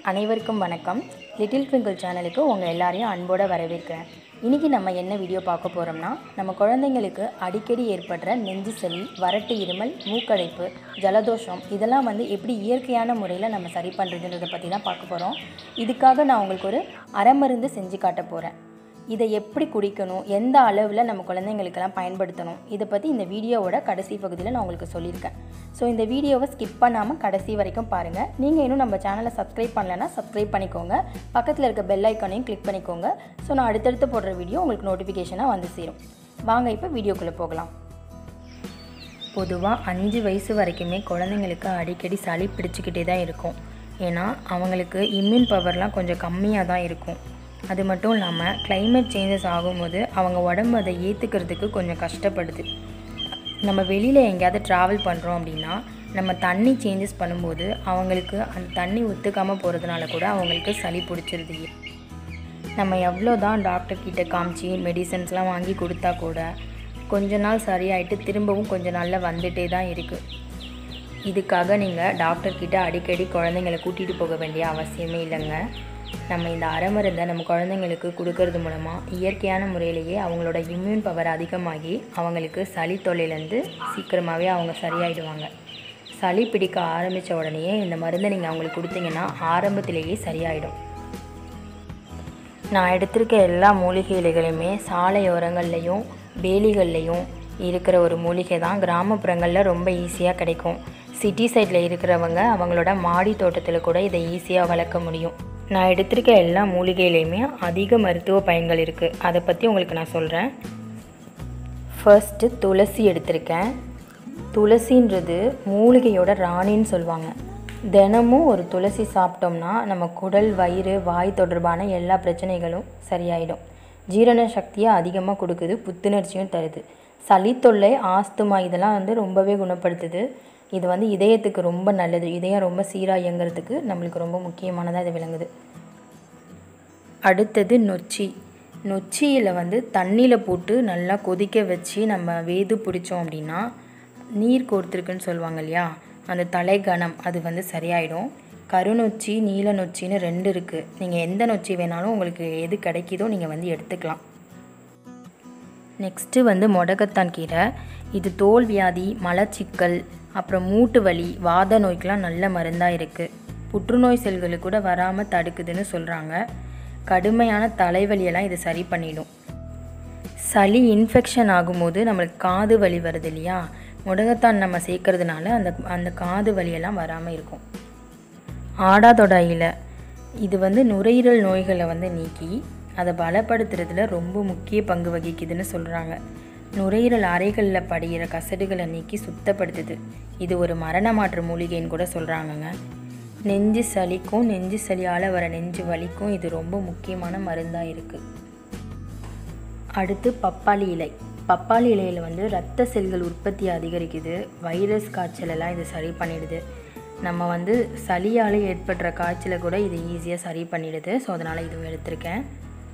அனைவருக்கும் வணக்கம் little twinkle சேனலுக்கு உங்கள் எல்லாரையும் அன்போடு வரவேற்கிறேன் இன்றைக்கி நம்ம என்ன வீடியோ பார்க்க போகிறோம்னா நம்ம குழந்தைங்களுக்கு அடிக்கடி ஏற்படுற நெஞ்சு சளி வறட்டு இருமல் மூக்கடைப்பு ஜலதோஷம் இதெல்லாம் வந்து எப்படி இயற்கையான முறையில் நம்ம சரி பண்ணுறதுன்றதை பற்றி தான் பார்க்க போகிறோம் இதுக்காக நான் உங்களுக்கு ஒரு அரைமருந்து செஞ்சு காட்ட போகிறேன் இதை எப்படி குடிக்கணும் எந்த அளவில் நம்ம குழந்தைங்களுக்கெல்லாம் பயன்படுத்தணும் இதை பற்றி இந்த வீடியோவோட கடைசி பகுதியில் நான் உங்களுக்கு சொல்லியிருக்கேன் ஸோ இந்த வீடியோவை ஸ்கிப் பண்ணாமல் கடைசி வரைக்கும் பாருங்கள் நீங்கள் இன்னும் நம்ம சேனலை சப்ஸ்கிரைப் பண்ணலைன்னா சப்ஸ்கிரைப் பண்ணிக்கோங்க பக்கத்தில் இருக்க பெல் ஐக்கானையும் கிளிக் பண்ணிக்கோங்க ஸோ நான் அடுத்தடுத்து போடுற வீடியோ உங்களுக்கு நோட்டிஃபிகேஷனாக வந்து சேரும் வாங்க இப்போ வீடியோக்குள்ளே போகலாம் பொதுவாக அஞ்சு வயசு வரைக்குமே குழந்தைங்களுக்கு அடிக்கடி சளி பிடிச்சிக்கிட்டே தான் இருக்கும் ஏன்னா அவங்களுக்கு இம்யூன் பவர்லாம் கொஞ்சம் கம்மியாக தான் இருக்கும் அது மட்டும் இல்லாமல் climate சேஞ்சஸ் ஆகும்போது அவங்க உடம்பு அதை ஏற்றுக்கிறதுக்கு கொஞ்சம் கஷ்டப்படுது நம்ம வெளியில் எங்கேயாவது ட்ராவல் பண்ணுறோம் அப்படின்னா நம்ம தண்ணி சேஞ்சஸ் பண்ணும்போது அவங்களுக்கு அந்த தண்ணி ஒத்துக்காமல் போகிறதுனால கூட அவங்களுக்கு சளி பிடிச்சிருது நம்ம எவ்வளோ தான் டாக்டர் கிட்ட காமிச்சு மெடிசன்ஸ்லாம் வாங்கி கொடுத்தா கூட கொஞ்ச நாள் சரியாயிட்டு திரும்பவும் கொஞ்ச நாளில் வந்துட்டே தான் இருக்குது இதுக்காக நீங்கள் டாக்டர்கிட்ட அடிக்கடி குழந்தைங்களை கூட்டிகிட்டு போக வேண்டிய அவசியமே இல்லைங்க நம்ம இந்த அரைமருந்தை நம்ம குழந்தைங்களுக்கு கொடுக்கறது மூலமாக இயற்கையான முறையிலேயே அவங்களோட இம்யூன் பவர் அதிகமாகி அவங்களுக்கு சளி தொல்லையிலேருந்து சீக்கிரமாகவே அவங்க சரியாயிடுவாங்க சளி பிடிக்க ஆரம்பித்த உடனேயே இந்த மருந்தை நீங்கள் அவங்களுக்கு கொடுத்தீங்கன்னா ஆரம்பத்திலேயே சரியாயிடும் நான் எடுத்திருக்க எல்லா மூலிகை இலைகளுமே சாலையோரங்கள்லையும் வேலிகள்லையும் இருக்கிற ஒரு மூலிகை தான் கிராமப்புறங்களில் ரொம்ப ஈஸியாக கிடைக்கும் சிட்டி சைடில் இருக்கிறவங்க அவங்களோட மாடி தோட்டத்தில் கூட இதை ஈஸியாக வளர்க்க முடியும் நான் எடுத்திருக்க எல்லா மூலிகையிலையுமே அதிக மருத்துவ பயன்கள் இருக்குது அதை பற்றி உங்களுக்கு நான் சொல்கிறேன் ஃபர்ஸ்ட்டு துளசி எடுத்திருக்கேன் துளசின்றது மூலிகையோட ராணின்னு சொல்லுவாங்க தினமும் ஒரு துளசி சாப்பிட்டோம்னா நம்ம குடல் வயிறு வாய் தொடர்பான எல்லா பிரச்சனைகளும் சரியாயிடும் ஜீரண சக்தியை அதிகமாக கொடுக்குது புத்துணர்ச்சியும் தருது சளி தொல்லை ஆஸ்துமா இதெல்லாம் வந்து ரொம்பவே குணப்படுத்துது இது வந்து இதயத்துக்கு ரொம்ப நல்லது இதயம் ரொம்ப சீராக இயங்குறதுக்கு நம்மளுக்கு ரொம்ப முக்கியமானதாக இது விளங்குது அடுத்தது நொச்சி நொச்சியில் வந்து தண்ணியில் போட்டு நல்லா கொதிக்க வச்சு நம்ம வேது பிடிச்சோம் அப்படின்னா நீர் கோர்த்துருக்குன்னு சொல்லுவாங்க இல்லையா அந்த தலைகணம் அது வந்து சரியாயிடும் கருநொச்சி நீல நொச்சின்னு ரெண்டு இருக்குது நீங்கள் எந்த நொச்சி வேணாலும் உங்களுக்கு எது கிடைக்குதோ நீங்கள் வந்து எடுத்துக்கலாம் நெக்ஸ்ட்டு வந்து முடக்கத்தான் கீரை இது தோல் வியாதி மலச்சிக்கல் அப்புறம் மூட்டு வலி வாத நோய்க்கெலாம் நல்ல மருந்தாக இருக்குது புற்றுநோய் செல்களுக்கு கூட வராமல் தடுக்குதுன்னு சொல்கிறாங்க கடுமையான தலைவலியெல்லாம் இது சரி பண்ணிடும் சளி இன்ஃபெக்ஷன் ஆகும்போது நம்மளுக்கு காது வலி வருது இல்லையா முடக்கத்தான் நம்ம சேர்க்கறதுனால அந்த அந்த காது வலியெல்லாம் வராமல் இருக்கும் ஆடாதொடா இலை இது வந்து நுரையீரல் நோய்களை வந்து நீக்கி அதை பலப்படுத்துறதுல ரொம்ப முக்கிய பங்கு வகிக்குதுன்னு சொல்கிறாங்க நுரையீரல் அறைகளில் படிகிற கசடுகளை நீக்கி சுத்தப்படுத்துது இது ஒரு மரண மாற்று மூலிகைன்னு கூட சொல்கிறாங்கங்க நெஞ்சு சளிக்கும் நெஞ்சு சளியால் வர நெஞ்சு வலிக்கும் இது ரொம்ப முக்கியமான மருந்தாக இருக்குது அடுத்து பப்பாளி இலை பப்பாளி இலையில் வந்து ரத்த செல்கள் உற்பத்தி அதிகரிக்குது வைரஸ் காய்ச்சலெல்லாம் இது சரி பண்ணிடுது நம்ம வந்து சளியால் ஏற்படுற காய்ச்சலை கூட இது ஈஸியாக சரி பண்ணிடுது ஸோ அதனால் இதுவும் எடுத்திருக்கேன்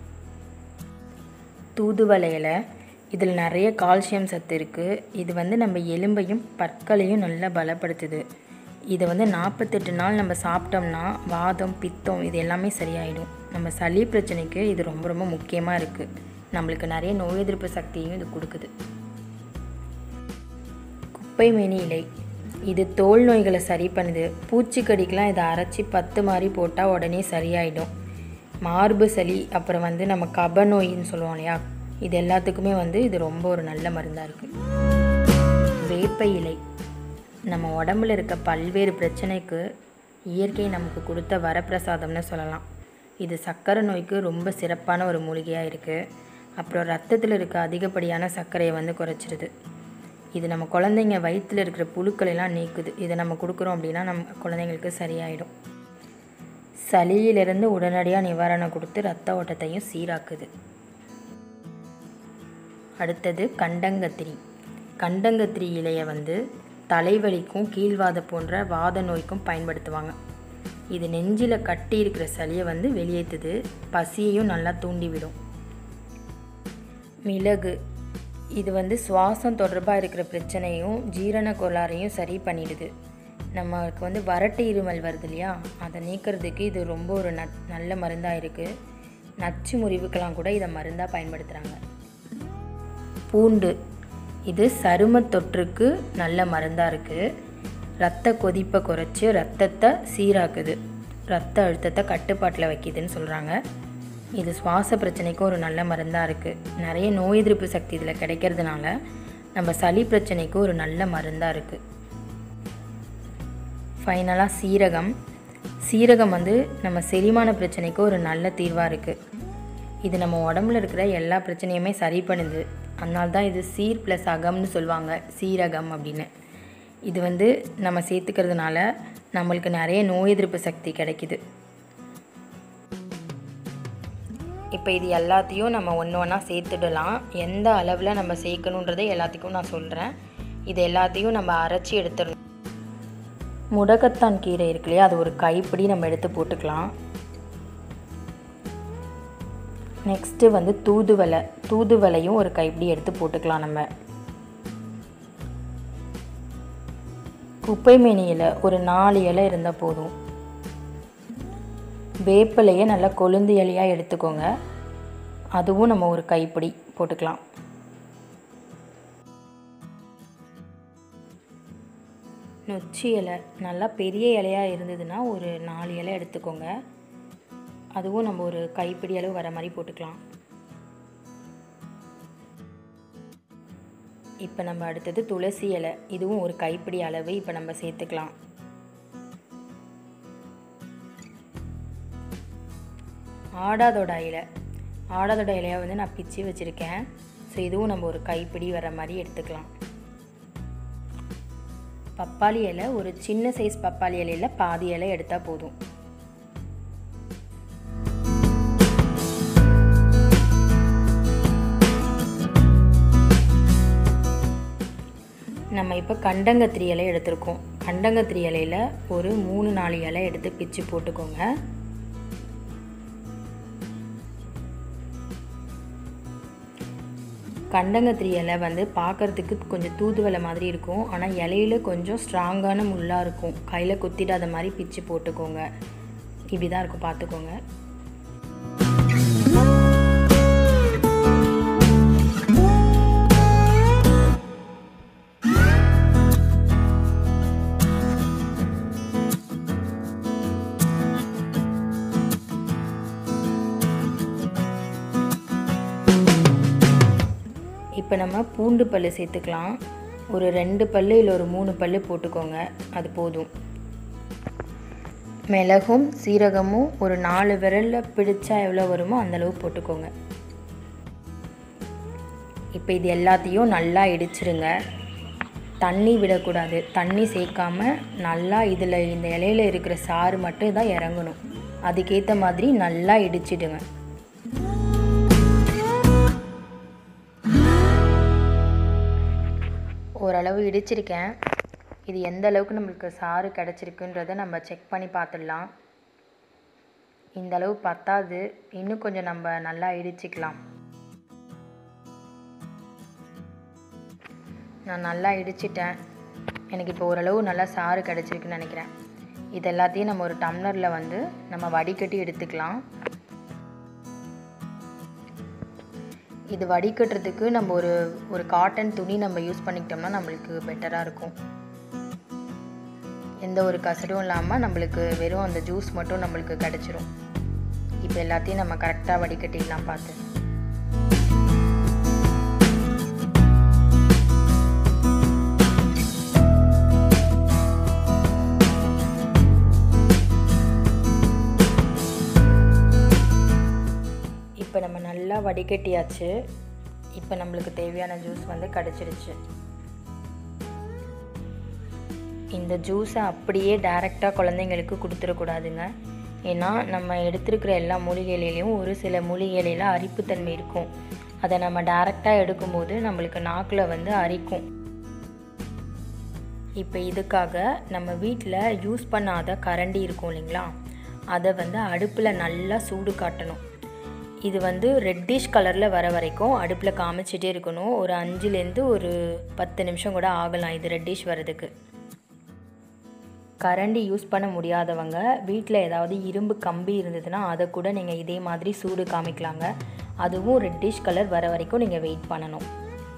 தூதுவளை இலை இதில் நிறைய கால்சியம் சத்து இருக்குது இது வந்து நம்ம எலும்பையும் பற்களையும் நல்லா பலப்படுத்துது இதை வந்து நாற்பத்தெட்டு நாள் நம்ம சாப்பிட்டோம்னா வாதம் பித்தம் இது எல்லாமே சரியாயிடும் நம்ம சளி பிரச்சனைக்கு இது ரொம்ப ரொம்ப முக்கியமாக இருக்குது நம்மளுக்கு நிறைய நோய் எதிர்ப்பு சக்தியையும் இது கொடுக்குது குப்பை மேனி இலை இது தோல் நோய்களை சரி பண்ணுது பூச்சிக்கடிக்கெலாம் இதை அரைச்சி பத்து மாதிரி போட்டால் உடனே சரியாயிடும் மார்பு சளி அப்புறம் வந்து நம்ம கப நோயின்னு சொல்லுவோம் இல்லையா இது எல்லாத்துக்குமே வந்து இது ரொம்ப ஒரு நல்ல மருந்தாக இருக்குது வேப்ப இலை நம்ம உடம்புல இருக்க பல்வேறு பிரச்சனைக்கு இயற்கை நமக்கு கொடுத்த வரப்பிரசாதம்னு சொல்லலாம் இது சர்க்கரை நோய்க்கு ரொம்ப சிறப்பான ஒரு மூலிகையாக இருக்குது அப்புறம் ரத்தத்தில் இருக்க அதிகப்படியான சர்க்கரையை வந்து குறைச்சிருது இது நம்ம குழந்தைங்க வயிற்றில் இருக்கிற புழுக்களெல்லாம் நீக்குது இதை நம்ம கொடுக்குறோம் அப்படின்னா நம்ம குழந்தைங்களுக்கு சரியாயிடும் சளியிலிருந்து உடனடியாக நிவாரணம் கொடுத்து ரத்த ஓட்டத்தையும் சீராக்குது அடுத்தது கண்டங்கத்திரி கண்டங்கத்திரி இலையை வந்து தலைவலிக்கும் கீழ்வாத போன்ற வாத நோய்க்கும் பயன்படுத்துவாங்க இது நெஞ்சில் கட்டி இருக்கிற சளியை வந்து வெளியேற்றுது பசியையும் நல்லா தூண்டிவிடும் மிளகு இது வந்து சுவாசம் தொடர்பாக இருக்கிற பிரச்சனையும் ஜீரண கோளாறையும் சரி பண்ணிடுது நமக்கு வந்து வறட்டு இருமல் வருது இல்லையா அதை நீக்கிறதுக்கு இது ரொம்ப ஒரு ந நல்ல மருந்தாக இருக்குது நச்சு முறிவுக்கெல்லாம் கூட இதை மருந்தாக பயன்படுத்துகிறாங்க பூண்டு இது சரும தொற்றுக்கு நல்ல மருந்தாக இருக்குது ரத்த கொதிப்பை குறைச்சி ரத்தத்தை சீராக்குது ரத்த அழுத்தத்தை கட்டுப்பாட்டில் வைக்கிதுன்னு சொல்கிறாங்க இது சுவாச பிரச்சனைக்கும் ஒரு நல்ல மருந்தாக இருக்குது நிறைய நோய் எதிர்ப்பு சக்தி இதில் கிடைக்கிறதுனால நம்ம சளி பிரச்சனைக்கு ஒரு நல்ல மருந்தாக இருக்குது ஃபைனலாக சீரகம் சீரகம் வந்து நம்ம செரிமான பிரச்சனைக்கு ஒரு நல்ல தீர்வாக இருக்குது இது நம்ம உடம்புல இருக்கிற எல்லா பிரச்சனையுமே சரி பண்ணுது அதனால தான் இது சீர் ப்ளஸ் அகம்னு சொல்லுவாங்க சீரகம் அப்படின்னு இது வந்து நம்ம சேர்த்துக்கிறதுனால நம்மளுக்கு நிறைய நோய் எதிர்ப்பு சக்தி கிடைக்குது இப்போ இது எல்லாத்தையும் நம்ம ஒன்று ஒன்றா சேர்த்துடலாம் எந்த அளவில் நம்ம சேர்க்கணுன்றதை எல்லாத்துக்கும் நான் சொல்கிறேன் இது எல்லாத்தையும் நம்ம அரைச்சி எடுத்துடணும் முடக்கத்தான் கீரை இருக்கு இல்லையா அது ஒரு கைப்பிடி நம்ம எடுத்து போட்டுக்கலாம் நெக்ஸ்ட்டு வந்து தூதுவளை தூதுவளையும் ஒரு கைப்பிடி எடுத்து போட்டுக்கலாம் நம்ம குப்பைமேனி இலை ஒரு நாலு இலை இருந்தால் போதும் வேப்பிலையை நல்லா கொழுந்து இலையாக எடுத்துக்கோங்க அதுவும் நம்ம ஒரு கைப்பிடி போட்டுக்கலாம் நொச்சி இலை நல்லா பெரிய இலையாக இருந்ததுன்னா ஒரு நாலு இலை எடுத்துக்கோங்க அதுவும் நம்ம ஒரு கைப்பிடி அளவு வர மாதிரி போட்டுக்கலாம் இப்போ நம்ம அடுத்தது துளசி இலை இதுவும் ஒரு கைப்பிடி அளவு இப்போ நம்ம சேர்த்துக்கலாம் ஆடாதோட இலை ஆடாதோட இலையை வந்து நான் பிச்சு வச்சுருக்கேன் ஸோ இதுவும் நம்ம ஒரு கைப்பிடி வர மாதிரி எடுத்துக்கலாம் பப்பாளி இலை ஒரு சின்ன சைஸ் பப்பாளி இலையில் பாதி இலை எடுத்தால் போதும் நம்ம இப்போ கண்டங்கத்திரி இலை எடுத்திருக்கோம் கண்டங்கத்திரி இலையில் ஒரு மூணு நாலு இலை எடுத்து பிச்சு போட்டுக்கோங்க கண்டங்கத்திரி இலை வந்து பார்க்குறதுக்கு கொஞ்சம் தூதுவலை மாதிரி இருக்கும் ஆனால் இலையில கொஞ்சம் ஸ்ட்ராங்கான முள்ளாக இருக்கும் கையில் குத்திடாத மாதிரி பிச்சு போட்டுக்கோங்க இப்படி தான் இருக்கும் பார்த்துக்கோங்க இப்போ நம்ம பூண்டு பல் சேர்த்துக்கலாம் ஒரு ரெண்டு பல் இல்லை ஒரு மூணு பல் போட்டுக்கோங்க அது போதும் மிளகும் சீரகமும் ஒரு நாலு விரலில் பிடிச்சா எவ்வளோ வருமோ அந்தளவு போட்டுக்கோங்க இப்போ இது எல்லாத்தையும் நல்லா இடிச்சிருங்க தண்ணி விடக்கூடாது தண்ணி சேர்க்காம நல்லா இதில் இந்த இலையில இருக்கிற சாறு மட்டும் தான் இறங்கணும் அதுக்கேற்ற மாதிரி நல்லா இடிச்சிடுங்க ஓரளவு இடிச்சிருக்கேன் இது எந்த அளவுக்கு நம்மளுக்கு சாறு கிடச்சிருக்குன்றதை நம்ம செக் பண்ணி பார்த்துடலாம் இந்த அளவு பத்தாது இன்னும் கொஞ்சம் நம்ம நல்லா இடிச்சிக்கலாம் நான் நல்லா இடிச்சிட்டேன் எனக்கு இப்போ ஓரளவு நல்லா சாறு கிடச்சிருக்குன்னு நினைக்கிறேன் இது எல்லாத்தையும் நம்ம ஒரு டம்ளரில் வந்து நம்ம வடிகட்டி எடுத்துக்கலாம் இது வடிகட்டுறதுக்கு நம்ம ஒரு ஒரு காட்டன் துணி நம்ம யூஸ் பண்ணிக்கிட்டோம்னா நம்மளுக்கு பெட்டராக இருக்கும் எந்த ஒரு கசடும் இல்லாமல் நம்மளுக்கு வெறும் அந்த ஜூஸ் மட்டும் நம்மளுக்கு கிடச்சிரும் இப்போ எல்லாத்தையும் நம்ம கரெக்டாக வடிகட்டிடலாம் பார்த்து இப்போ நம்ம நல்லா வடிகட்டியாச்சு இப்போ நம்மளுக்கு தேவையான ஜூஸ் வந்து கிடச்சிருச்சு இந்த ஜூஸை அப்படியே டைரெக்டாக குழந்தைங்களுக்கு கொடுத்துடக்கூடாதுங்க ஏன்னா நம்ம எடுத்திருக்கிற எல்லா மூலிகையிலையும் ஒரு சில மூலிகையில அரிப்புத்தன்மை இருக்கும் அதை நம்ம டைரெக்டாக எடுக்கும்போது நம்மளுக்கு நாக்கில் வந்து அரிக்கும் இப்போ இதுக்காக நம்ம வீட்டில் யூஸ் பண்ணாத கரண்டி இருக்கும் இல்லைங்களா அதை வந்து அடுப்பில் நல்லா சூடு காட்டணும் இது வந்து ரெட்டிஷ் கலரில் வர வரைக்கும் அடுப்பில் காமிச்சிட்டே இருக்கணும் ஒரு அஞ்சுலேருந்து ஒரு பத்து நிமிஷம் கூட ஆகலாம் இது ரெட்டிஷ் வரதுக்கு கரண்டி யூஸ் பண்ண முடியாதவங்க வீட்டில் ஏதாவது இரும்பு கம்பி இருந்ததுன்னா அதை கூட நீங்கள் இதே மாதிரி சூடு காமிக்கலாங்க அதுவும் ரெட்டிஷ் கலர் வர வரைக்கும் நீங்கள் வெயிட் பண்ணணும்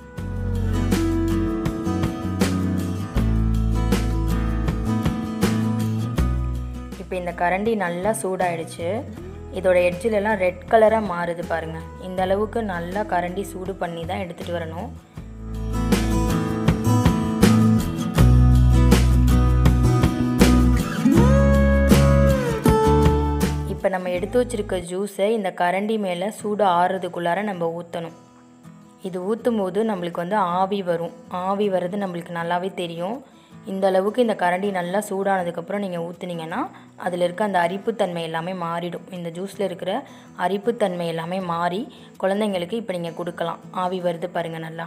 இப்போ இந்த கரண்டி நல்லா சூடாயிடுச்சு இதோட எட்ஜிலெல்லாம் ரெட் கலராக மாறுது பாருங்கள் இந்த அளவுக்கு நல்லா கரண்டி சூடு பண்ணி தான் எடுத்துகிட்டு வரணும் இப்போ நம்ம எடுத்து வச்சுருக்க ஜூஸை இந்த கரண்டி மேலே சூடு ஆறுறதுக்குள்ளார நம்ம ஊற்றணும் இது ஊற்றும் போது நம்மளுக்கு வந்து ஆவி வரும் ஆவி வர்றது நம்மளுக்கு நல்லாவே தெரியும் இந்த அளவுக்கு இந்த கரண்டி நல்லா சூடானதுக்கப்புறம் நீங்கள் ஊற்றுனீங்கன்னா அதில் இருக்க அந்த அரிப்புத்தன்மை எல்லாமே மாறிடும் இந்த ஜூஸில் இருக்கிற அரிப்புத்தன்மை எல்லாமே மாறி குழந்தைங்களுக்கு இப்போ நீங்கள் கொடுக்கலாம் ஆவி வருது பாருங்கள் நல்லா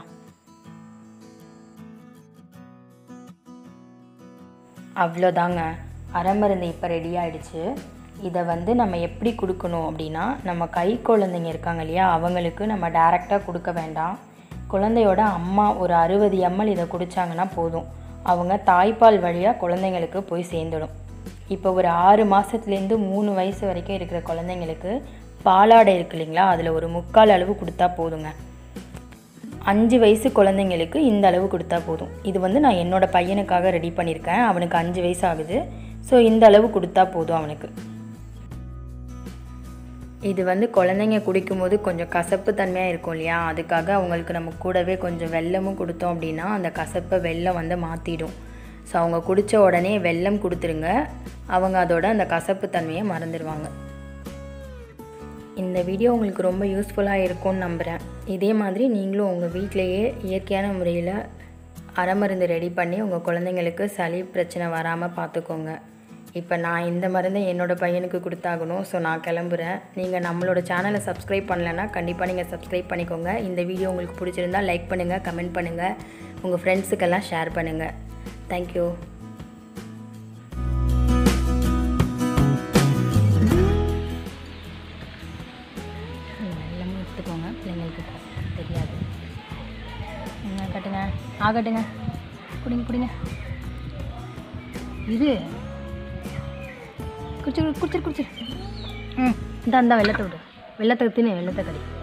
அவ்வளோதாங்க அரைமருந்து இப்போ ரெடி ஆயிடுச்சு இதை வந்து நம்ம எப்படி கொடுக்கணும் அப்படின்னா நம்ம கை குழந்தைங்க இருக்காங்க இல்லையா அவங்களுக்கு நம்ம டைரெக்டாக கொடுக்க வேண்டாம் குழந்தையோட அம்மா ஒரு அறுபது எம்எல் இதை குடித்தாங்கன்னா போதும் அவங்க தாய்ப்பால் வழியாக குழந்தைங்களுக்கு போய் சேர்ந்துடும் இப்போ ஒரு ஆறு மாதத்துலேருந்து மூணு வயசு வரைக்கும் இருக்கிற குழந்தைங்களுக்கு பாலாடை இருக்கு இல்லைங்களா அதில் ஒரு முக்கால் அளவு கொடுத்தா போதுங்க அஞ்சு வயசு குழந்தைங்களுக்கு இந்த அளவு கொடுத்தா போதும் இது வந்து நான் என்னோட பையனுக்காக ரெடி பண்ணியிருக்கேன் அவனுக்கு அஞ்சு வயசு ஆகுது ஸோ இந்த அளவு கொடுத்தா போதும் அவனுக்கு இது வந்து குழந்தைங்க குடிக்கும்போது கொஞ்சம் கசப்பு தன்மையாக இருக்கும் இல்லையா அதுக்காக அவங்களுக்கு நம்ம கூடவே கொஞ்சம் வெல்லமும் கொடுத்தோம் அப்படின்னா அந்த கசப்பை வெல்லம் வந்து மாற்றிடும் ஸோ அவங்க குடித்த உடனே வெல்லம் கொடுத்துருங்க அவங்க அதோட அந்த கசப்பு தன்மையை மறந்துடுவாங்க இந்த வீடியோ உங்களுக்கு ரொம்ப யூஸ்ஃபுல்லாக இருக்கும்னு நம்புகிறேன் இதே மாதிரி நீங்களும் உங்கள் வீட்டிலையே இயற்கையான முறையில் அரைமருந்து ரெடி பண்ணி உங்கள் குழந்தைங்களுக்கு சளி பிரச்சனை வராமல் பார்த்துக்கோங்க இப்போ நான் இந்த மருந்தை என்னோடய பையனுக்கு கொடுத்தாகணும் ஸோ நான் கிளம்புறேன் நீங்கள் நம்மளோட சேனலை சப்ஸ்கிரைப் பண்ணலைன்னா கண்டிப்பாக நீங்கள் சப்ஸ்கிரைப் பண்ணிக்கோங்க இந்த வீடியோ உங்களுக்கு பிடிச்சிருந்தா லைக் பண்ணுங்கள் கமெண்ட் பண்ணுங்கள் உங்கள் ஃப்ரெண்ட்ஸுக்கெல்லாம் ஷேர் பண்ணுங்கள் தேங்க்யூ எல்லாமே எடுத்துக்கோங்க பிள்ளைங்களுக்கு தெரியாது என்ன கட்டுங்க ஆ கட்டுங்க குடிங்க குடிங்க இது குடிச்சு குடிச்சிரு குடிச்சிரு ம் இந்த அந்த வெள்ளத்தை விடு வெள்ளத்தை தின்னு வெள்ளத்தை கடி